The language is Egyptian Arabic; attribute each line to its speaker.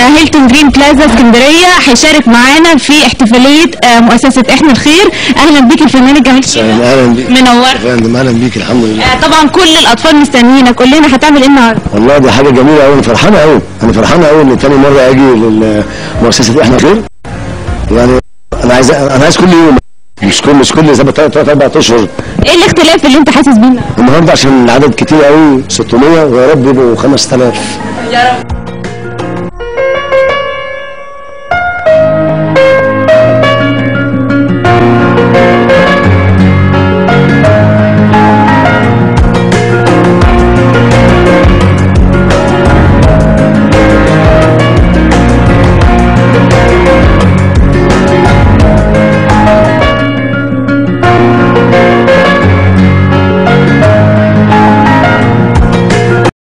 Speaker 1: هيلتون جرين بلازا اسكندريه هيشارك معانا في احتفاليه آه، مؤسسه احنا الخير اهلا بيك الفنان الجميل
Speaker 2: اهلا اهلا بيك
Speaker 1: منور
Speaker 2: يا فندم اهلا بيك الحمد لله
Speaker 1: آه، طبعا كل الاطفال مستنيينك قول لنا هتعمل ايه النهارده
Speaker 2: والله دي حاجه جميله قوي انا فرحان قوي انا فرحان قوي ان تاني مره اجي لمؤسسه احنا خير يعني انا عايز انا عايز كل يوم مش كل مش كل زي ما ثلاث اربع اشهر
Speaker 1: ايه الاختلاف اللي انت حاسس بيه النهاردة؟
Speaker 2: النهارده عشان العدد كتير قوي 600 ويا رب يبقوا 5000
Speaker 1: يا رب